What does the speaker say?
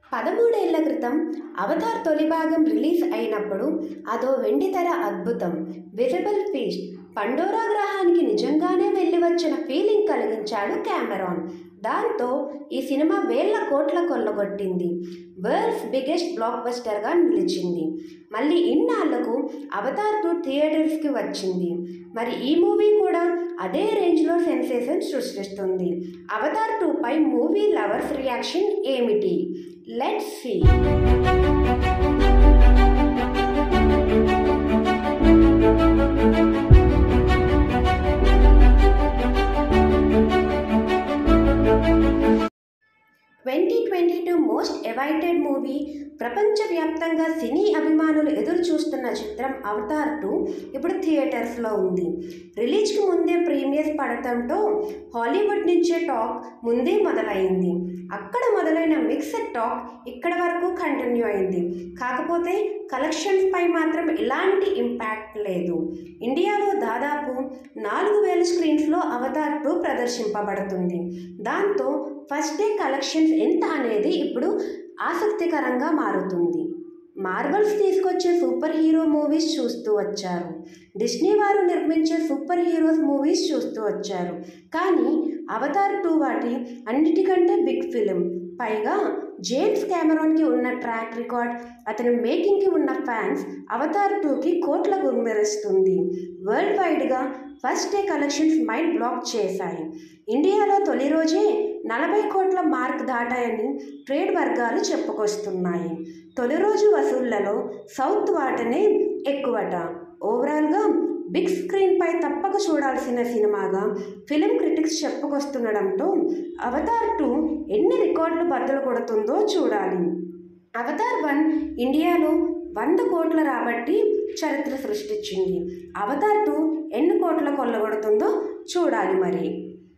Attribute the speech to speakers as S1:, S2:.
S1: పదమూడేళ్ల క్రితం అవతార్ తొలి భాగం రిలీజ్ అయినప్పుడు అదో వెండితెర అద్భుతం విజిబుల్ ఫీస్ట్ పండోరా గ్రహానికి నిజంగానే వెళ్ళి వచ్చిన ఫీలింగ్ కలిగించాడు కెమెరాన్ దాంతో ఈ సినిమా వేల కోట్ల కొల్లగొట్టింది వరల్డ్స్ బిగ్గెస్ట్ బ్లాక్ బస్టర్గా నిలిచింది మళ్ళీ ఇన్నాళ్లకు అవతార్ టూ థియేటర్స్కి వచ్చింది మరి ఈ మూవీ కూడా అదే రేంజ్లో సెన్సేషన్ సృష్టిస్తుంది అవతార్ టూ పై మూవీ లవర్స్ రియాక్షన్ ఏమిటి let's see twenty twenty two most awaited movie ప్రపంచవ్యాప్తంగా సినీ అభిమానులు ఎదురు చూస్తున్న చిత్రం అవతార్ టూ ఇప్పుడు థియేటర్స్లో ఉంది రిలీజ్కి ముందే ప్రీమియర్స్ పడటంతో హాలీవుడ్ నుంచే టాక్ ముందే మొదలైంది అక్కడ మొదలైన మిక్స్డ్ టాక్ ఇక్కడ వరకు కంటిన్యూ అయింది కాకపోతే కలెక్షన్స్ పై మాత్రం ఎలాంటి ఇంపాక్ట్ లేదు ఇండియాలో దాదాపు నాలుగు వేల స్క్రీన్స్లో అవతార్ టూ ప్రదర్శింపబడుతుంది దాంతో ఫస్ట్ డే కలెక్షన్స్ ఎంత అనేది ఇప్పుడు ఆసక్తికరంగా మారుతుంది మార్వల్స్ తీసుకొచ్చే సూపర్ హీరో మూవీస్ చూస్తూ వచ్చారు డిస్నీ వారు నిర్మించే సూపర్ హీరోస్ మూవీస్ చూస్తూ వచ్చారు కానీ అవతార్ టూ వాటి అన్నిటికంటే బిగ్ ఫిలిం పైగా జేమ్స్ కెమెరాన్కి ఉన్న ట్రాక్ రికార్డ్ అతని మేకింగ్కి ఉన్న ఫ్యాన్స్ అవతార్ టూకి కోట్ల గుమ్మెరుస్తుంది వరల్డ్ వైడ్గా first day collections mind block చేశాయి ఇండియాలో తొలి రోజే నలభై కోట్ల మార్క్ దాటాయని ట్రేడ్ వర్గాలు చెప్పుకొస్తున్నాయి తొలి రోజు వసూళ్లలో సౌత్ వాటనే ఎక్కువట ఓవరాల్గా బిగ్ స్క్రీన్పై తప్పక చూడాల్సిన సినిమాగా ఫిలిం క్రిటిక్స్ చెప్పుకొస్తుండడంతో అవతార్ టూ ఎన్ని రికార్డులు బద్దలు కొడుతుందో చూడాలి అవతార్ వన్ ఇండియాలో వంద కోట్ల రాబట్టి చరిత్ర సృష్టించింది అవతార్ టూ ఎన్ని కోట్ల కొల్లగొడుతుందో చూడాలి మరి